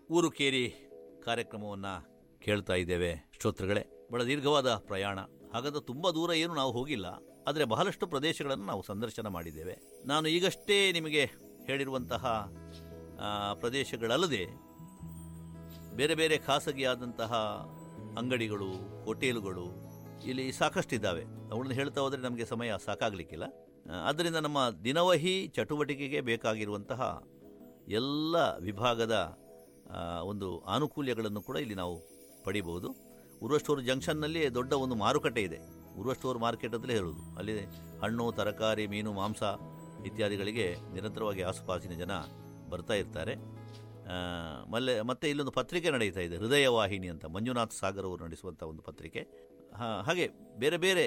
ಊರು ಕೇರಿ ಕಾರ್ಯಕ್ರಮವನ್ನು ಕೇಳ್ತಾ ಇದ್ದೇವೆ ಶ್ರೋತೃಗಳೇ ಬಹಳ ದೀರ್ಘವಾದ ಪ್ರಯಾಣ ಹಾಗಂತ ತುಂಬ ದೂರ ಏನು ನಾವು ಹೋಗಿಲ್ಲ ಆದರೆ ಬಹಳಷ್ಟು ಪ್ರದೇಶಗಳನ್ನು ನಾವು ಸಂದರ್ಶನ ಮಾಡಿದ್ದೇವೆ ನಾನು ಈಗಷ್ಟೇ ನಿಮಗೆ ಹೇಳಿರುವಂತಹ ಆ, ಪ್ರದೇಶಗಳಲ್ಲದೆ ಬೇರೆ ಬೇರೆ ಖಾಸಗಿಯಾದಂತಹ ಅಂಗಡಿಗಳು ಹೋಟೆಲುಗಳು ಇಲ್ಲಿ ಸಾಕಷ್ಟಿದ್ದಾವೆ ಅವುಗಳನ್ನು ಹೇಳ್ತಾ ಹೋದರೆ ನಮಗೆ ಸಮಯ ಸಾಕಾಗಲಿಕ್ಕಿಲ್ಲ ಆ, ಆದ್ದರಿಂದ ನಮ್ಮ ದಿನವಹಿ ಚಟುವಟಿಕೆಗೆ ಬೇಕಾಗಿರುವಂತಹ ಎಲ್ಲ ವಿಭಾಗದ ಆ, ಒಂದು ಆನುಕೂಲ್ಯಗಳನ್ನು ಕೂಡ ಇಲ್ಲಿ ನಾವು ಪಡಿಬಹುದು ಉರ್ವ ಸ್ಟೋರ್ ಜಂಕ್ಷನ್ನಲ್ಲಿ ದೊಡ್ಡ ಒಂದು ಮಾರುಕಟ್ಟೆ ಇದೆ ಉರ್ವ ಸ್ಟೋರ್ ಮಾರ್ಕೆಟ್ ಅಂತಲೇ ಹೇಳುವುದು ಅಲ್ಲಿ ಹಣ್ಣು ತರಕಾರಿ ಮೀನು ಮಾಂಸ ಇತ್ಯಾದಿಗಳಿಗೆ ನಿರಂತರವಾಗಿ ಆಸುಪಾಸಿನ ಜನ ಬರ್ತಾ ಇರ್ತಾರೆ ಆ, ಮಲ್ಲೆ ಮತ್ತೆ ಇಲ್ಲೊಂದು ಪತ್ರಿಕೆ ನಡೀತಾ ಇದೆ ಹೃದಯ ವಾಹಿನಿ ಅಂತ ಮಂಜುನಾಥ್ ಸಾಗರ್ ಅವರು ನಡೆಸುವಂಥ ಒಂದು ಪತ್ರಿಕೆ ಹಾ- ಹಾಗೆ ಬೇರೆ ಬೇರೆ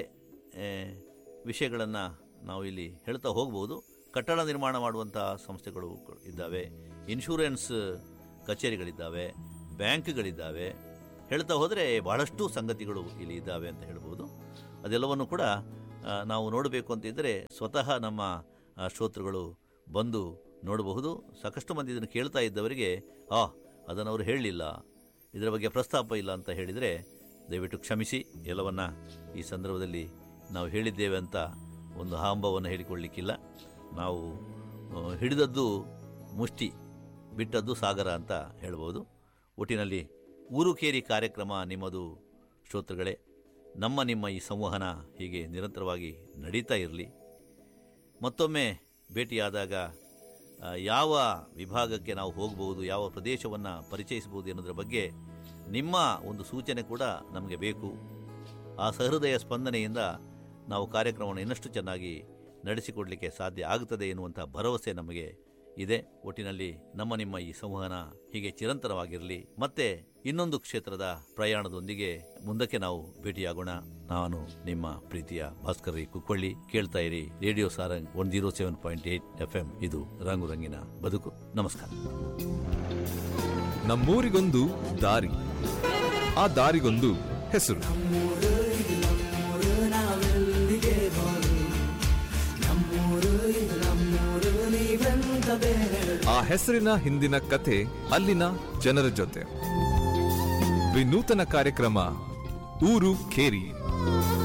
ವಿಷಯಗಳನ್ನು ನಾವು ಇಲ್ಲಿ ಹೇಳ್ತಾ ಹೋಗ್ಬೋದು ಕಟ್ಟಡ ನಿರ್ಮಾಣ ಮಾಡುವಂಥ ಸಂಸ್ಥೆಗಳು ಇದ್ದಾವೆ ಇನ್ಶೂರೆನ್ಸ್ ಕಚೇರಿಗಳಿದ್ದಾವೆ ಬ್ಯಾಂಕ್ಗಳಿದ್ದಾವೆ ಹೇಳ್ತಾ ಹೋದರೆ ಬಹಳಷ್ಟು ಸಂಗತಿಗಳು ಇಲ್ಲಿ ಇದ್ದಾವೆ ಅಂತ ಹೇಳ್ಬೋದು ಅದೆಲ್ಲವನ್ನು ಕೂಡ ಆ, ನಾವು ನೋಡಬೇಕು ಅಂತಿದ್ದರೆ ಸ್ವತಃ ನಮ್ಮ ಆ, ಶ್ರೋತೃಗಳು ಬಂದು ನೋಡಬಹುದು ಸಾಕಷ್ಟು ಮಂದಿ ಇದನ್ನು ಕೇಳ್ತಾ ಇದ್ದವರಿಗೆ ಆ ಅದನ್ನು ಅವರು ಹೇಳಲಿಲ್ಲ ಇದರ ಬಗ್ಗೆ ಪ್ರಸ್ತಾಪ ಇಲ್ಲ ಅಂತ ಹೇಳಿದರೆ ದಯವಿಟ್ಟು ಕ್ಷಮಿಸಿ ಎಲ್ಲವನ್ನ ಈ ಸಂದರ್ಭದಲ್ಲಿ ನಾವು ಹೇಳಿದ್ದೇವೆ ಅಂತ ಒಂದು ಹಾಂಬವನ್ನು ಹೇಳಿಕೊಳ್ಳಿಕ್ಕಿಲ್ಲ ನಾವು ಆ, ಹಿಡಿದದ್ದು ಮುಷ್ಟಿ ಬಿಟ್ಟದ್ದು ಸಾಗರ ಅಂತ ಹೇಳ್ಬೋದು ಒಟ್ಟಿನಲ್ಲಿ ಊರು ಕೇರಿ ಕಾರ್ಯಕ್ರಮ ನಿಮ್ಮದು ಶ್ರೋತೃಗಳೇ ನಮ್ಮ ನಿಮ್ಮ ಈ ಸಂವಹನ ಹೀಗೆ ನಿರಂತರವಾಗಿ ನಡೀತಾ ಇರಲಿ ಮತ್ತೊಮ್ಮೆ ಭೇಟಿಯಾದಾಗ ಆ, ಯಾವ ವಿಭಾಗಕ್ಕೆ ನಾವು ಹೋಗಬಹುದು ಯಾವ ಪ್ರದೇಶವನ್ನು ಪರಿಚಯಿಸಬಹುದು ಅನ್ನೋದ್ರ ಬಗ್ಗೆ ನಿಮ್ಮ ಒಂದು ಸೂಚನೆ ಕೂಡ ನಮಗೆ ಬೇಕು ಆ ಸಹೃದಯ ಸ್ಪಂದನೆಯಿಂದ ನಾವು ಕಾರ್ಯಕ್ರಮವನ್ನು ಇನ್ನಷ್ಟು ಚೆನ್ನಾಗಿ ನಡೆಸಿಕೊಡಲಿಕ್ಕೆ ಸಾಧ್ಯ ಆಗುತ್ತದೆ ಎನ್ನುವಂಥ ಭರವಸೆ ನಮಗೆ ಇದೆ ಒಟ್ಟಿನಲ್ಲಿ ನಮ್ಮ ನಿಮ್ಮ ಈ ಸಂವಹನ ಹೀಗೆ ಚಿರಂತರವಾಗಿರಲಿ ಮತ್ತೆ ಇನ್ನೊಂದು ಕ್ಷೇತ್ರದ ಪ್ರಯಾಣದೊಂದಿಗೆ ಮುಂದಕ್ಕೆ ನಾವು ಭೇಟಿಯಾಗೋಣ ನಾನು ನಿಮ್ಮ ಪ್ರೀತಿಯ ಭಾಸ್ಕರ್ ರೈ ಕುಕ್ಕೊಳ್ಳಿ ಕೇಳ್ತಾ ಇರಿ radio Sarang one zero seven point eight F M ಇದು ರಂಗು ರಂಗಿನ ಬದುಕು ನಮಸ್ಕಾರ ನಮ್ಮೂರಿಗೊಂದು ದಾರಿ ಆ ದಾರಿಗೊಂದು ಹೆಸರು ಆ ಹೆಸರಿನ ಹಿಂದಿನ ಕಥೆ ಅಲ್ಲಿನ ಜನರ ಜೊತೆ ವಿನೂತನ ಕಾರ್ಯಕ್ರಮ ಊರು ಕೇರಿ